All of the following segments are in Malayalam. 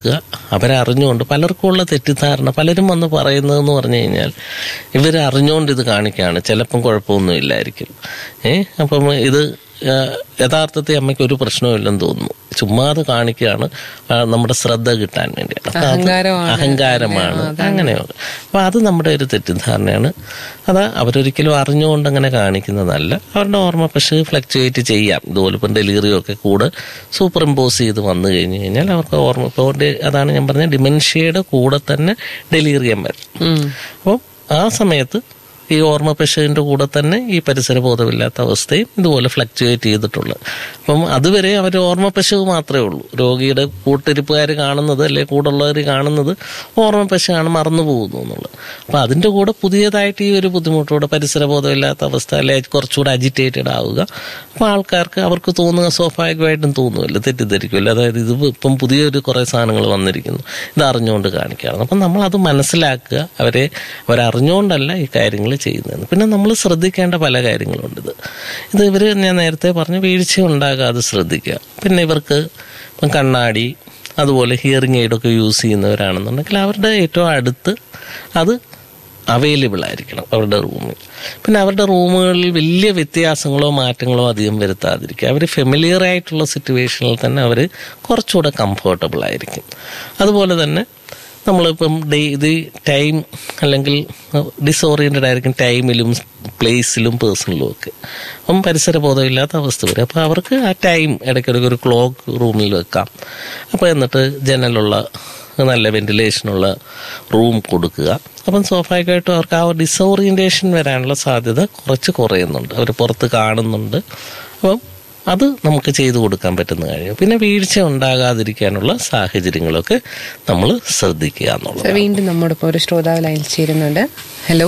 അവരറിഞ്ഞുകൊണ്ട് പലർക്കും ഉള്ള തെറ്റിദ്ധാരണ പലരും വന്ന് പറയുന്നതെന്ന് പറഞ്ഞു കഴിഞ്ഞാൽ ഇവർ അറിഞ്ഞുകൊണ്ട് ഇത് കാണിക്കുകയാണ് ചിലപ്പം കുഴപ്പമൊന്നും ഇല്ലായിരിക്കും ഏ അപ്പം ഇത് ആ, യഥാർത്ഥത്തിൽ അമ്മയ്ക്ക് ഒരു പ്രശ്നമില്ലെന്ന് തോന്നുന്നു ചുമ്മാ അത് കാണിക്കുകയാണ് ആ, നമ്മുടെ ശ്രദ്ധ കിട്ടാൻ വേണ്ടിയാണ് അപ്പൊ അത് അഹങ്കാരമാണ്. അഹങ്കാരമാണ് അങ്ങനെയുണ്ട് അപ്പൊ അത് നമ്മുടെ ഒരു തെറ്റിദ്ധാരണയാണ് അത് അവരൊരിക്കലും അറിഞ്ഞുകൊണ്ട് അങ്ങനെ കാണിക്കുന്നതല്ല അവരുടെ ഓർമ്മ പക്ഷേ ഫ്ലക്ച്വേറ്റ് ചെയ്യാം ഇതുപോലെ ഇപ്പം ഡെലിവറി ഒക്കെ കൂടെ സൂപ്പർ ഇമ്പോസ് ചെയ്ത് വന്നു കഴിഞ്ഞു കഴിഞ്ഞാൽ അവർക്ക് ഓർമ്മ ഇപ്പോൾ ഡെ- അതാണ് ഞാൻ പറഞ്ഞ ഡിമെൻഷ്യയുടെ കൂടെ തന്നെ ഡെലിവറിയം വരും ഉം. അപ്പം ആ സമയത്ത് ഈ ഓർമ്മ പശുവിൻ്റെ കൂടെ തന്നെ ഈ പരിസര ബോധമില്ലാത്ത അവസ്ഥയും ഇതുപോലെ ഫ്ലക്ച്വേറ്റ് ചെയ്തിട്ടുള്ളത് അപ്പം അതുവരെ അവർ ഓർമ്മ പശു മാത്രമേ ഉള്ളൂ രോഗിയുടെ കൂട്ടിരിപ്പുകാർ കാണുന്നത് അല്ലെ കൂടുള്ളവർ കാണുന്നത് ഓർമ്മ പശുവാണ് മറന്നു പോകുന്നു എന്നുള്ളത് അപ്പം അതിൻ്റെ കൂടെ പുതിയതായിട്ട് ഈ ഒരു ബുദ്ധിമുട്ടോടെ പരിസര ബോധമില്ലാത്ത അവസ്ഥ അല്ലെ കുറച്ചുകൂടെ അജിറ്റേറ്റഡ് ആവുക അപ്പം ആൾക്കാർക്ക് അവർക്ക് തോന്നുക സ്വാഭാവികമായിട്ടും തോന്നുമല്ലോ തെറ്റിദ്ധരിക്കുമല്ലോ അതായത് ഇത് ഇപ്പം പുതിയൊരു കുറേ സാധനങ്ങൾ വന്നിരിക്കുന്നു ഇത് അറിഞ്ഞുകൊണ്ട് കാണിക്കുകയാണ് അപ്പം നമ്മൾ അത് മനസ്സിലാക്കുക അവരെ അവരറിഞ്ഞുകൊണ്ടല്ല ഈ കാര്യങ്ങൾ ചെയ്യുന്നത് പിന്നെ നമ്മൾ ശ്രദ്ധിക്കേണ്ട പല കാര്യങ്ങളുണ്ട് ഇത് ഇത് ഇവർ ഞാൻ നേരത്തെ പറഞ്ഞു വീഴ്ച ഉണ്ടാകാതെ ശ്രദ്ധിക്കുക പിന്നെ ഇവർക്ക് ഇപ്പം കണ്ണാടി അതുപോലെ ഹിയറിംഗ് എയ്ഡൊക്കെ യൂസ് ചെയ്യുന്നവരാണെന്നുണ്ടെങ്കിൽ അവരുടെ ഏറ്റവും അടുത്ത് അത് അവൈലബിൾ ആയിരിക്കണം അവരുടെ റൂമിൽ പിന്നെ അവരുടെ റൂമുകളിൽ വലിയ വ്യത്യാസങ്ങളോ മാറ്റങ്ങളോ അധികം വരുത്താതിരിക്കുക അവർ ഫെമിലിയർ ആയിട്ടുള്ള സിറ്റുവേഷനിൽ തന്നെ അവർ കുറച്ചുകൂടെ കംഫർട്ടബിൾ ആയിരിക്കും അതുപോലെ തന്നെ നമ്മളിപ്പം ഡേ ഇത് ടൈം അല്ലെങ്കിൽ ഡിസോറിയൻറ്റഡ് ആയിരിക്കും ടൈമിലും പ്ലേസിലും പേഴ്സണലും ഒക്കെ അപ്പം പരിസര ബോധമില്ലാത്ത അവസ്ഥ വരും അപ്പോൾ അവർക്ക് ആ ടൈം ഇടയ്ക്കിടയ്ക്ക് ഒരു ക്ലോക്ക് റൂമിൽ വെക്കാം അപ്പോൾ എന്നിട്ട് ജനലുള്ള നല്ല വെന്റിലേഷനുള്ള റൂം കൊടുക്കുക അപ്പം സ്വാഭാവികമായിട്ടും അവർക്ക് ആ ഡിസോറിയൻറ്റേഷൻ വരാനുള്ള സാധ്യത കുറച്ച് കുറയുന്നുണ്ട് അവർ പുറത്ത് കാണുന്നുണ്ട് അപ്പം അത് നമുക്ക് ചെയ്തു കൊടുക്കാൻ പറ്റുന്ന കാര്യം പിന്നെ വീഴ്ച ഉണ്ടാകാതിരിക്കാനുള്ള സാഹചര്യങ്ങളൊക്കെ നമ്മൾ ശ്രദ്ധിക്കുക എന്നുള്ളത് സർ, വീണ്ടും നമ്മോടൊപ്പം ഒരു ശ്രോതാവ് ലൈനിൽ ചേരുന്നുണ്ട് ഹലോ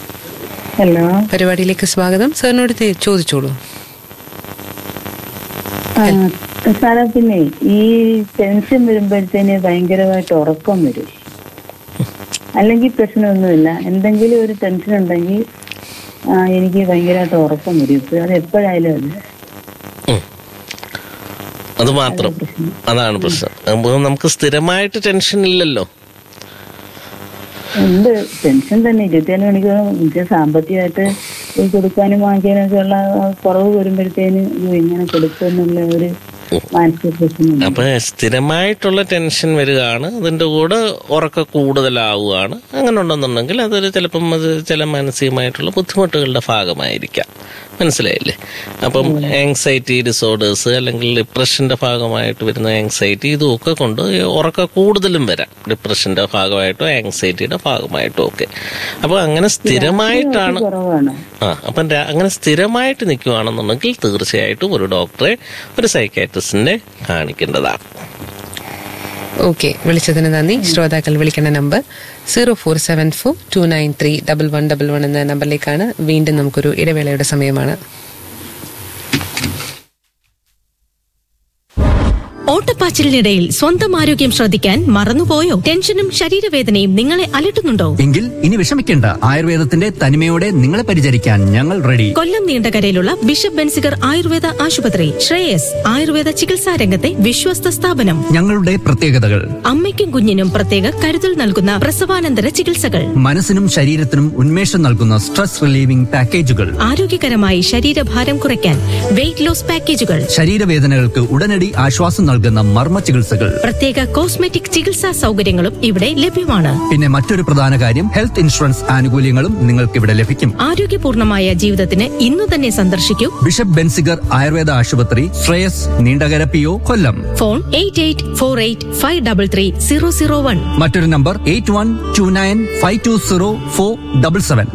ഹലോ പരിപാടിയിലേക്ക് സ്വാഗതം സാറിനോട് തെ- ചോദിച്ചോളൂ ആ, സാറേ പിന്നെ ഈ ടെൻഷൻ വരുമ്പോഴത്തേന് ഭയങ്കരമായിട്ട് ഉറക്കം വരും അല്ലെങ്കിൽ പ്രശ്നമൊന്നുമില്ല എന്തെങ്കിലും ഒരു ടെൻഷൻ ഉണ്ടെങ്കിൽ ആ, എനിക്ക് ഭയങ്കരമായിട്ട് ഉറക്കം വരും ഇപ്പൊ അത് എപ്പോഴായാലും അത് ഉം. അത് മാത്രം അതാണ് പ്രശ്നം അപ്പൊ നമുക്ക് സ്ഥിരമായിട്ട് ടെൻഷൻ ഇല്ലല്ലോ ഉണ്ട് ടെൻഷൻ തന്നെ ഇരുപത്തിനാല് മണിക്കൂർ എനിക്ക് സാമ്പത്തികമായിട്ട് ഈ കൊടുക്കാനും വാങ്ങിക്കാനും ഒക്കെ ഉള്ള കുറവ് വരുമ്പോഴത്തേന് അയ്യോ ഇങ്ങനെ കൊടുക്കുമെന്നുള്ള ഒരു മാനസിക പ്രശ്നമുണ്ട് അപ്പൊ സ്ഥിരമായിട്ടുള്ള ടെൻഷൻ വരികയാണ് അതിന്റെ കൂടെ ഉറക്ക കൂടുതലാവുകയാണ് അങ്ങനെ ഉണ്ടെന്നുണ്ടെങ്കിൽ അതൊരു ചിലപ്പം അത് ചില മാനസികമായിട്ടുള്ള ബുദ്ധിമുട്ടുകളുടെ ഭാഗമായിരിക്കാം മനസ്സിലായില്ലേ അപ്പം ആങ്സൈറ്റി ഡിസോർഡേഴ്സ് അല്ലെങ്കിൽ ഡിപ്രഷന്റെ ഭാഗമായിട്ട് വരുന്ന ആങ്സൈറ്റി ഇതുമൊക്കെ കൊണ്ട് ഈ ഉറക്ക കൂടുതലും വരാം ഡിപ്രഷന്റെ ഭാഗമായിട്ടോ ആങ്സൈറ്റിയുടെ ഭാഗമായിട്ടോ ഒക്കെ അപ്പൊ അങ്ങനെ സ്ഥിരമായിട്ടാണ് കുറവാണ് ആ അപ്പം രാ- അങ്ങനെ സ്ഥിരമായിട്ട് നിൽക്കുകയാണെന്നുണ്ടെങ്കിൽ തീർച്ചയായിട്ടും ഒരു ഡോക്ടറെ ഒരു സൈക്കാട്രിസ്റ്റിനെ കാണിക്കേണ്ടതാണ് ഓക്കെ വിളിച്ചതിന് നന്ദി ശ്രോതാക്കൾ വിളിക്കേണ്ട number zero four seven four two nine three double one double one എന്ന നമ്പറിലേക്കാണ് വീണ്ടും നമുക്കൊരു ഇടവേളയുടെ സമയമാണ് ഓട്ടപ്പാച്ചിലിനിടയിൽ സ്വന്തം ആരോഗ്യം ശ്രദ്ധിക്കാൻ മറന്നുപോയോ ടെൻഷനും ശരീരവേദനയും നിങ്ങളെ അലട്ടുന്നുണ്ടോ എങ്കിൽ ഇനി വിഷമിക്കേണ്ട ആയുർവേദത്തിന്റെ തനിമയോടെ നിങ്ങളെ പരിചരിക്കാൻ ഞങ്ങൾ റെഡി കൊല്ലം നീണ്ടകരയിലുള്ള ബിഷപ്പ് ബെൻസിഗർ ആയുർവേദ ആശുപത്രി ശ്രേയസ് ആയുർവേദ ചികിത്സാ രംഗത്തെ വിശ്വസ്ത സ്ഥാപനം ഞങ്ങളുടെ പ്രത്യേകതകൾ അമ്മയ്ക്കും കുഞ്ഞിനും പ്രത്യേക കരുതൽ നൽകുന്ന പ്രസവാനന്തര ചികിത്സകൾ മനസ്സിനും ശരീരത്തിനും ഉന്മേഷം നൽകുന്ന സ്ട്രെസ് റിലീവിംഗ് പാക്കേജുകൾ ആരോഗ്യകരമായി ശരീരഭാരം കുറയ്ക്കാൻ വെയിറ്റ് ലോസ് പാക്കേജുകൾ ശരീരവേദനകൾക്ക് ഉടനടി ആശ്വാസം നൽകുന്ന മർമ്മ ചികിത്സകൾ പ്രത്യേക കോസ്മെറ്റിക് ചികിത്സാ സൗകര്യങ്ങളും ഇവിടെ ലഭ്യമാണ് പിന്നെ മറ്റൊരു പ്രധാന കാര്യം ഹെൽത്ത് ഇൻഷുറൻസ് ആനുകൂല്യങ്ങളും നിങ്ങൾക്ക് ഇവിടെ ലഭിക്കും ആരോഗ്യപൂർണമായ ജീവിതത്തിന് ഇന്നു തന്നെ സന്ദർശിക്കൂ ബിഷപ്പ് ബെൻസിഗർ ആയുർവേദ ആശുപത്രി Sreyas Neendakara P O Kollam phone eight eight four eight five double three zero zero one മറ്റൊരു number eight one two nine five two zero four double seven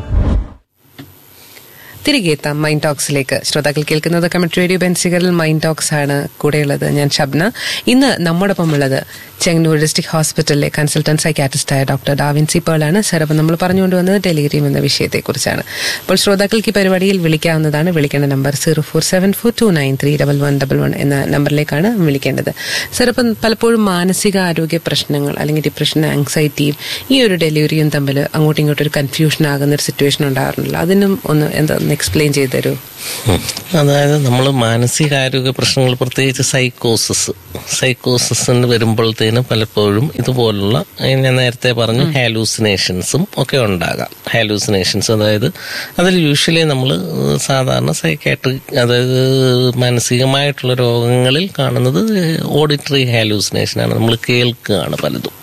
തിരികെ എത്താം മൈൻഡ് ടോക്സിലേക്ക് ശ്രോതാക്കൾ കേൾക്കുന്നത് കമന്റ് റേഡിയോ ബെൻസികളിൽ മൈൻഡ് ടോക്സ് ആണ് കൂടെയുള്ളത് ഞാൻ ഷബ്ന ഇന്ന് നമ്മോടൊപ്പം ഉള്ളത് ചെങ്ങന്നൂർ ഡിസ്ട്രിക്ട് ഹോസ്പിറ്റലിലെ കൺസൾട്ടന്റ് സൈക്കാട്രിസ്റ്റായ ഡോക്ടർ ഡാവിൻസി പേളാണ് സർ അപ്പം നമ്മൾ പറഞ്ഞുകൊണ്ടുവന്നത് ഡെലിവറിയും എന്ന വിഷയത്തെക്കുറിച്ചാണ് അപ്പോൾ ശ്രോതാക്കൾക്ക് ഈ പരിപാടിയിൽ വിളിക്കാവുന്നതാണ് വിളിക്കേണ്ട number zero four seven four two nine three double one double one എന്ന നമ്പറിലേക്കാണ് വിളിക്കേണ്ടത് സർ അപ്പം പലപ്പോഴും മാനസിക ആരോഗ്യ പ്രശ്നങ്ങൾ അല്ലെങ്കിൽ ഡിപ്രഷൻ ആങ്സൈറ്റിയും ഈ ഒരു ഡെലിവറിയും തമ്മിൽ അങ്ങോട്ടും ഇങ്ങോട്ടും ഒരു കൺഫ്യൂഷൻ ആകുന്ന ഒരു സിറ്റുവേഷൻ ഉണ്ടാകാറുണ്ടല്ലോ അതിനും ഒന്ന് എന്താ ഒന്ന് എക്സ്പ്ലെയിൻ ചെയ്തു തരൂ ഉം. അതായത് നമ്മൾ മാനസികാരോഗ്യ പ്രശ്നങ്ങൾ പ്രത്യേകിച്ച് സൈക്കോസിസ് സൈക്കോസിന് വരുമ്പോഴത്തേനും പലപ്പോഴും ഇതുപോലുള്ള ഏഹ് ഞാൻ നേരത്തെ പറഞ്ഞു ഹാലൂസിനേഷൻസും ഒക്കെ ഉണ്ടാകാം ഹാലൂസിനേഷൻസ് അതായത് അതിൽ യൂഷ്വലി നമ്മൾ സാധാരണ സൈക്കാട്രിക് അതായത് മാനസികമായിട്ടുള്ള രോഗങ്ങളിൽ കാണുന്നത് ഓഡിറ്ററി ഹാലൂസിനേഷനാണ് നമ്മൾ കേൾക്കുകയാണ് പലതും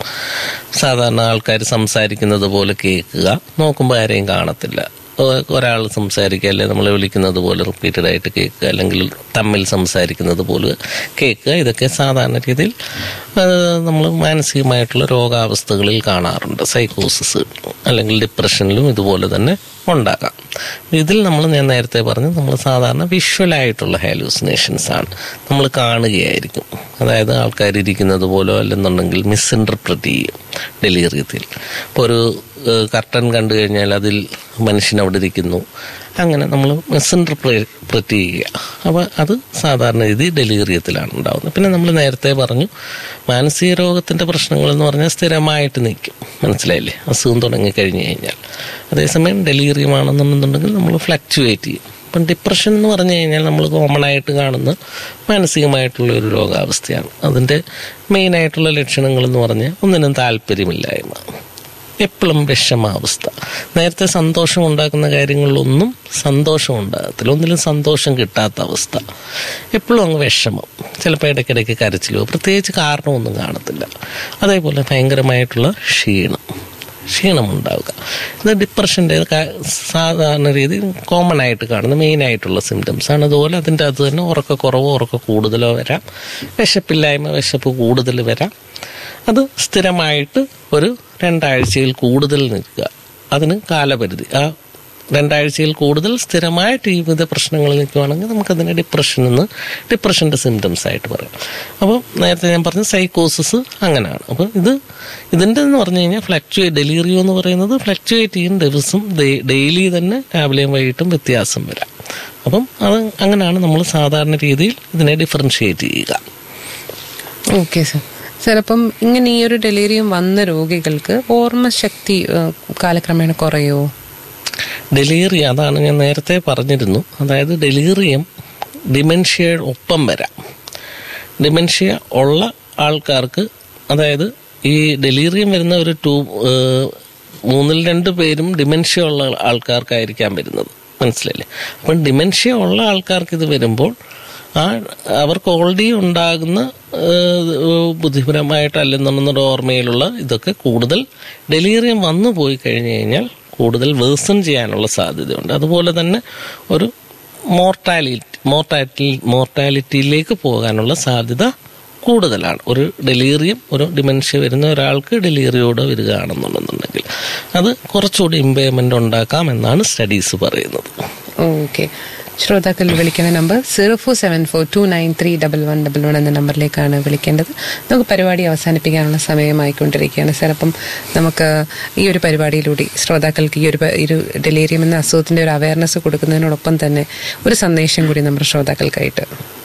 സാധാരണ ആൾക്കാർ സംസാരിക്കുന്നത് പോലെ കേൾക്കുക നോക്കുമ്പോൾ ആരെയും കാണത്തില്ല ഒരാൾ സംസാരിക്കുക അല്ലെങ്കിൽ നമ്മൾ വിളിക്കുന്നത് പോലെ റിപ്പീറ്റഡ് ആയിട്ട് കേൾക്കുക അല്ലെങ്കിൽ തമ്മിൽ സംസാരിക്കുന്നത് പോലെ കേൾക്കുക ഇതൊക്കെ സാധാരണ രീതിയിൽ നമ്മൾ മാനസികമായിട്ടുള്ള രോഗാവസ്ഥകളിൽ കാണാറുണ്ട് സൈക്കോസിസ് അല്ലെങ്കിൽ ഡിപ്രഷനിലും ഇതുപോലെ തന്നെ ഉണ്ടാകാം ഇതിൽ നമ്മൾ ഞാൻ നേരത്തെ പറഞ്ഞു നമ്മൾ സാധാരണ വിഷ്വലായിട്ടുള്ള ഹാലൂസിനേഷൻസ് ആണ് നമ്മൾ കാണുകയായിരിക്കും അതായത് ആൾക്കാർ ഇരിക്കുന്നത് പോലോ അല്ലെന്നുണ്ടെങ്കിൽ മിസ്ഇൻറ്റർപ്രറ്റ് ചെയ്യും ഡെലിവറിയത്തിൽ ഇപ്പോൾ ഒരു കർട്ടൻ കണ്ടു കഴിഞ്ഞാൽ അതിൽ മനുഷ്യൻ അവിടെ ഇരിക്കുന്നു അങ്ങനെ നമ്മൾ മിസ്ഇൻറ്റർപ്രറ്റ് ചെയ്യുക അപ്പോൾ അത് സാധാരണ രീതി ഡെലിവറിയത്തിലാണ് ഉണ്ടാകുന്നത് പിന്നെ നമ്മൾ നേരത്തെ പറഞ്ഞു മാനസിക രോഗത്തിൻ്റെ പ്രശ്നങ്ങൾ എന്ന് പറഞ്ഞാൽ സ്ഥിരമായിട്ട് നിൽക്കും മനസ്സിലായില്ലേ അസുഖം തുടങ്ങി കഴിഞ്ഞു കഴിഞ്ഞാൽ അതേസമയം ഡെലിവറിയം ആണെന്നുണ്ടെന്നുണ്ടെങ്കിൽ നമ്മൾ ഫ്ലക്ച്വേറ്റ് ചെയ്യും ഇപ്പം ഡിപ്രഷൻ എന്ന് പറഞ്ഞു കഴിഞ്ഞാൽ നമ്മൾ കോമൺ ആയിട്ട് കാണുന്ന മാനസികമായിട്ടുള്ള ഒരു രോഗാവസ്ഥയാണ് അതിൻ്റെ മെയിനായിട്ടുള്ള ലക്ഷണങ്ങൾ എന്ന് പറഞ്ഞാൽ ഒന്നിനും താല്പര്യമില്ലായ്മ എപ്പോഴും വിഷമാവസ്ഥ നേരത്തെ സന്തോഷം ഉണ്ടാക്കുന്ന കാര്യങ്ങളിലൊന്നും സന്തോഷം ഉണ്ടാകത്തില്ല ഒന്നിലും സന്തോഷം കിട്ടാത്ത അവസ്ഥ എപ്പോഴും അങ്ങ് വിഷമം ചിലപ്പോൾ ഇടയ്ക്കിടയ്ക്ക് കരച്ചിലോ പ്രത്യേകിച്ച് കാരണമൊന്നും കാണത്തില്ല അതേപോലെ ഭയങ്കരമായിട്ടുള്ള ക്ഷീണം ക്ഷീണമുണ്ടാവുക ഇത് ഡിപ്രഷൻ്റെ സാധാരണ രീതിയിൽ കോമൺ ആയിട്ട് കാണുന്ന മെയിൻ ആയിട്ടുള്ള സിംറ്റംസ് ആണ് അതുപോലെ അതിൻ്റെ അത് തന്നെ ഉറക്കക്കുറവോ ഉറക്ക കൂടുതലോ വരാം വിശപ്പില്ലായ്മ വിശപ്പ് കൂടുതൽ വരാം അത് സ്ഥിരമായിട്ട് ഒരു രണ്ടാഴ്ചയിൽ കൂടുതൽ നിൽക്കുക അതിന് കാലപരിധി ആ രണ്ടാഴ്ചയിൽ കൂടുതൽ സ്ഥിരമായിട്ട് ഈ വിധ പ്രശ്നങ്ങൾ നിൽക്കുകയാണെങ്കിൽ നമുക്കതിനെ ഡിപ്രഷൻ എന്ന് ഡിപ്രഷൻ്റെ സിംറ്റംസ് ആയിട്ട് പറയാം അപ്പോൾ നേരത്തെ ഞാൻ പറഞ്ഞ സൈക്കോസിസ് അങ്ങനെയാണ് അപ്പോൾ ഇത് ഇതിൻ്റെ എന്ന് പറഞ്ഞു കഴിഞ്ഞാൽ ഫ്ലക്ച്വേറ്റ് ഡെലിറിയോ എന്ന് പറയുന്നത് ഫ്ലക്ച്വേറ്റ് ചെയ്യുന്ന ദിവസം ഡെയിലി തന്നെ രാവിലെയും വൈകിട്ടും വ്യത്യാസം വരാം അപ്പം അത് അങ്ങനെയാണ് നമ്മൾ സാധാരണ രീതിയിൽ ഇതിനെ ഡിഫറൻഷിയേറ്റ് ചെയ്യുക ഓക്കെ സർ സർ അപ്പം ഇങ്ങനെ ഈ ഒരു ഡെലിറിയം വന്ന രോഗികൾക്ക് ഓർമ്മശക്തി ഏഹ്, കാലക്രമേണ കുറയോ ഡെലീറിയം അതാണ് ഞാൻ നേരത്തെ പറഞ്ഞിരുന്നു അതായത് ഡെലീറിയം ഡിമെൻഷ്യയുടെ ഒപ്പം വരാം ഡിമെൻഷ്യ ഉള്ള ആൾക്കാർക്ക് അതായത് ഈ ഡെലീറിയം വരുന്ന ഒരു ടൂ മൂന്നിൽ രണ്ട് പേരും ഡിമെൻഷ്യ ഉള്ള ആൾക്കാർക്കായിരിക്കാം വരുന്നത് മനസ്സിലല്ലേ അപ്പം ഡിമെൻഷ്യ ഉള്ള ആൾക്കാർക്ക് ഇത് വരുമ്പോൾ ആ അവർക്ക് ഓൾറെഡി ഉണ്ടാകുന്ന ഏഹ്, ബുദ്ധിപരമായിട്ട് അല്ലെന്നുണ്ടെന്നുള്ള ഓർമ്മയിലുള്ള ഇതൊക്കെ കൂടുതൽ ഡെലീറിയം വന്നു പോയി കഴിഞ്ഞു കഴിഞ്ഞാൽ കൂടുതൽ വേഴ്സൺ ചെയ്യാനുള്ള സാധ്യതയുണ്ട് അതുപോലെ തന്നെ ഒരു മോർട്ടാലിറ്റി മോർട്ടാലിറ്റി മോർട്ടാലിറ്റിയിലേക്ക് പോകാനുള്ള സാധ്യത കൂടുതലാണ് ഒരു ഡെലീറിയം ഒരു ഡിമെൻഷ്യ വരുന്ന ഒരാൾക്ക് ഡെലീറിയോടെ വരികയാണെന്നുണ്ടെന്നുണ്ടെങ്കിൽ അത് കുറച്ചുകൂടി ഇമ്പയർമെൻ്റ് ഉണ്ടാക്കാം എന്നാണ് സ്റ്റഡീസ് പറയുന്നത് ഓക്കെ ശ്രോതാക്കൾ വിളിക്കുന്ന number zero four seven four two nine three double one double one എന്ന നമ്പറിലേക്കാണ് വിളിക്കേണ്ടത് നമുക്ക് പരിപാടി അവസാനിപ്പിക്കാനുള്ള സമയമായിക്കൊണ്ടിരിക്കുകയാണ് സാർ അപ്പം നമുക്ക് ഈ ഒരു പരിപാടിയിലൂടെ ശ്രോതാക്കൾക്ക് ഈ ഒരു പ- ഈ ഒരു ഡെലേറിയം എന്ന അസുഖത്തിന്റെ ഒരു അവയർനെസ് കൊടുക്കുന്നതിനോടൊപ്പം തന്നെ ഒരു സന്ദേശം കൂടി നമ്മുടെ ശ്രോതാക്കൾക്കായിട്ട്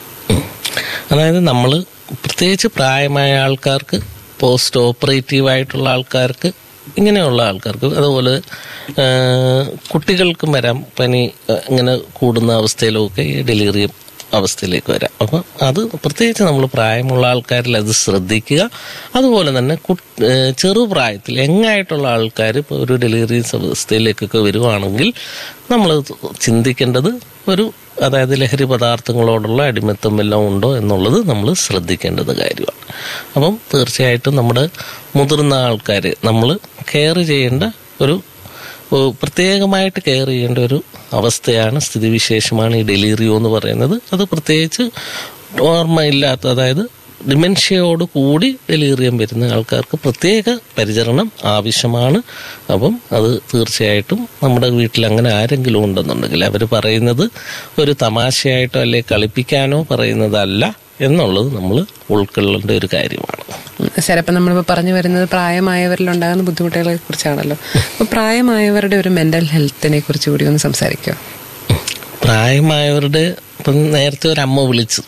അതായത് നമ്മൾ പ്രത്യേകിച്ച് പ്രായമായ ആൾക്കാർക്ക് പോസ്റ്റ് ഓപ്പറേറ്റീവ് ആയിട്ടുള്ള ആൾക്കാർക്ക് ഇങ്ങനെയുള്ള ആൾക്കാർക്ക് അതുപോലെ ആ, കുട്ടികൾക്കും വരാം പനി ആ, ഇങ്ങനെ കൂടുന്ന അവസ്ഥയിലൊക്കെ ഈ ഡെലിവറി അവസ്ഥയിലേക്ക് വരാം അപ്പം അത് പ്രത്യേകിച്ച് നമ്മൾ പ്രായമുള്ള ആൾക്കാരിൽ അത് ശ്രദ്ധിക്കുക അതുപോലെ തന്നെ കു- ഏ, ചെറുപ്രായത്തിൽ യങ്ങായിട്ടുള്ള ആൾക്കാർ ഇപ്പോൾ ഒരു ഡെലിവറി അവസ്ഥയിലേക്കൊക്കെ വരുവാണെങ്കിൽ നമ്മൾ ചിന്തിക്കേണ്ടത് ഒരു അതായത് ലഹരി പദാർത്ഥങ്ങളോടുള്ള അടിമത്തം വല്ലതും ഉണ്ടോ എന്നുള്ളത് നമ്മൾ ശ്രദ്ധിക്കേണ്ടത് കാര്യമാണ് അപ്പം തീർച്ചയായിട്ടും നമ്മുടെ മുതിർന്ന ആൾക്കാർ നമ്മൾ കെയർ ചെയ്യേണ്ട ഒരു ഓ, പ്രത്യേകമായിട്ട് കെയർ ചെയ്യേണ്ട ഒരു അവസ്ഥയാണ് സ്ഥിതിവിശേഷമാണ് ഈ ഡെലിറിയോ എന്ന് പറയുന്നത് അത് പ്രത്യേകിച്ച് ഓർമ്മയില്ലാത്ത അതായത് ഡിമെൻഷ്യയോട് കൂടി ഡെലിറിയം വരുന്ന ആൾക്കാർക്ക് പ്രത്യേക പരിചരണം ആവശ്യമാണ് അപ്പം അത് തീർച്ചയായിട്ടും നമ്മുടെ വീട്ടിൽ അങ്ങനെ ആരെങ്കിലും ഉണ്ടെന്നുണ്ടെങ്കിൽ അവർ പറയുന്നത് ഒരു തമാശയായിട്ടോ അല്ലെങ്കിൽ കളിപ്പിക്കാനോ പറയുന്നതല്ല എന്നുള്ളത് നമ്മൾ ഉൾക്കൊള്ളേണ്ട ഒരു കാര്യമാണ് സാർ അപ്പം നമ്മളിപ്പോൾ പറഞ്ഞു വരുന്നത് പ്രായമായവരിൽ ഉണ്ടാകുന്ന ബുദ്ധിമുട്ടുകളെ കുറിച്ചാണല്ലോ അപ്പോൾ പ്രായമായവരുടെ ഒരു മെന്റൽ ഹെൽത്തിനെ കുറിച്ച് കൂടി ഒന്ന് സംസാരിക്കുക പ്രായമായവരുടെ ഇപ്പം നേരത്തെ ഒരു അമ്മ വിളിച്ചു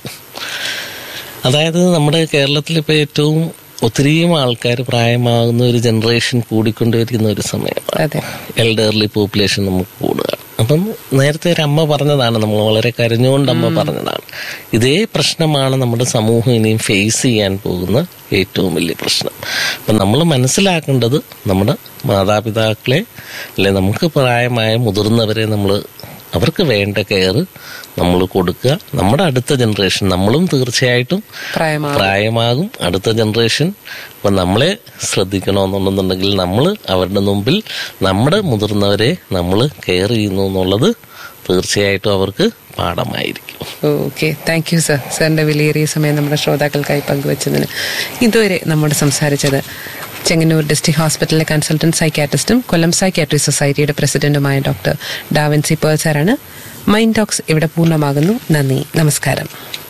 അതായത് നമ്മുടെ കേരളത്തിൽ ഇപ്പോൾ ഏറ്റവും ഒത്തിരിയും ആൾക്കാർ പ്രായമാകുന്ന ഒരു ജനറേഷൻ കൂടിക്കൊണ്ടിരിക്കുന്ന ഒരു സമയമാണ് അതെ എൽഡർലി പോപ്പുലേഷൻ നമുക്ക് കൂടുകയാണ് അപ്പം നേരത്തെ ഒരു അമ്മ പറഞ്ഞതാണ് നമ്മൾ വളരെ കരഞ്ഞുകൊണ്ട് അമ്മ പറഞ്ഞതാണ് ഇതേ പ്രശ്നമാണ് നമ്മുടെ സമൂഹം ഇനിയും ഫേസ് ചെയ്യാൻ പോകുന്ന ഏറ്റവും വലിയ പ്രശ്നം അപ്പം നമ്മൾ മനസ്സിലാക്കേണ്ടത് നമ്മുടെ മാതാപിതാക്കളെ അല്ലെ നമുക്ക് പ്രായമായ മുതിർന്നവരെ നമ്മൾ അവർക്ക് വേണ്ട കെയർ നമ്മൾ കൊടുക്കുക നമ്മുടെ അടുത്ത ജനറേഷൻ നമ്മളും തീർച്ചയായിട്ടും പ്രായമാകും. പ്രായമാകും അടുത്ത ജനറേഷൻ അപ്പം നമ്മളെ ശ്രദ്ധിക്കണമെന്നുണ്ടെന്നുണ്ടെങ്കിൽ നമ്മൾ അവരുടെ മുമ്പിൽ നമ്മുടെ മുതിർന്നവരെ നമ്മൾ കെയർ ചെയ്യുന്നു എന്നുള്ളത് തീർച്ചയായിട്ടും അവർക്ക് പാഠമായിരിക്കും ഓക്കെ താങ്ക് യു സർ സാറിന്റെ വിലയേറിയ സമയം നമ്മുടെ ശ്രോതാക്കൾക്കായി പങ്കുവച്ചതിന് ഇതുവരെ നമ്മോട് സംസാരിച്ചത് ചെങ്ങന്നൂർ ഡിസ്ട്രിക്ട് ഹോസ്പിറ്റലിലെ കൺസൾട്ടന്റ് സൈക്യാട്രിസ്റ്റും കൊല്ലം സൈക്യാട്രി സൊസൈറ്റിയുടെ പ്രസിഡന്റുമായ ഡോക്ടർ ഡാവിൻസി പേൾ സാറാണ് മൈൻഡ് ടോക്സ് ഇവിടെ പൂർണ്ണമാകുന്നു നന്ദി നമസ്കാരം